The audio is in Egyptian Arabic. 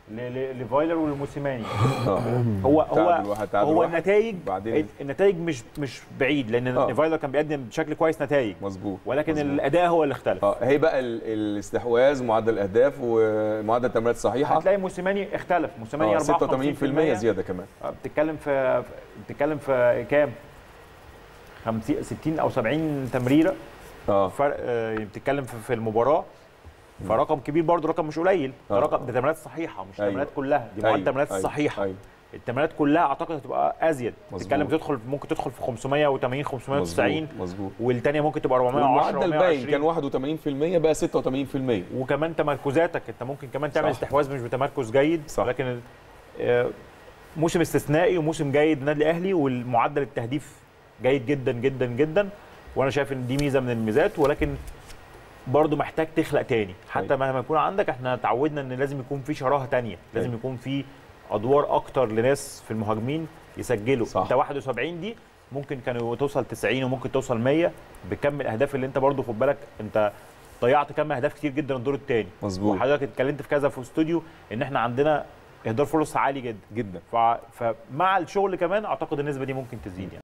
ل- ل- لفايلر والموسيماني آه. هو تعادل هو واحد، تعادل هو واحد. النتائج بعدين- النتائج مش مش بعيد لان آه. فايلر كان بيقدم بشكل كويس نتائج مظبوط ولكن مظبوط. الاداء هو اللي اختلف اه هي بقى ال- الاستحواذ معدل الاهداف ومعدل التمريرات الصحيحه هتلاقي موسيماني اختلف موسيماني آه 84% 86% زياده كمان آه، بتتكلم في بتتكلم في كام 50 60 او 70 تمريره اه فرق آه، بتتكلم في في المباراه فرقم كبير برضه رقم مش قليل ده آه. رقم ده تمريرات صحيحه مش أيوة. تمريرات كلها دي أيوة، معدل التمريرات أيوة، الصحيحه أيوة. التمريرات كلها اعتقد هتبقى ازيد مظبوط. تتكلم تدخل ممكن تدخل في 580 590 مظبوط مظبوط والثانيه ممكن تبقى 410 والمعدل باين 420 كان 81% بقى 86% وكمان تمركزاتك انت ممكن كمان تعمل صح. استحواذ مش بتمركز جيد صح. ولكن آه، موسم استثنائي وموسم جيد للنادي الاهلي والمعدل التهديف جيد جدا جدا جدا وانا شايف ان دي ميزه من الميزات ولكن برضه محتاج تخلق تاني حتى أيوة. مهما يكون عندك احنا تعودنا ان لازم يكون في شراهه تانية لازم أيوة. يكون في ادوار اكتر لناس في المهاجمين يسجلوا صح. انت 71 دي ممكن كانوا توصل 90 وممكن توصل 100 بكم الاهداف اللي انت برضه خد بالك انت ضيعت كم اهداف كتير جدا الدور الثاني مظبوط وحضرتك اتكلمت في كذا في استوديو ان احنا عندنا اهدار فرص عالي جدا جدا ف... فمع الشغل كمان اعتقد النسبه دي ممكن تزيد يعني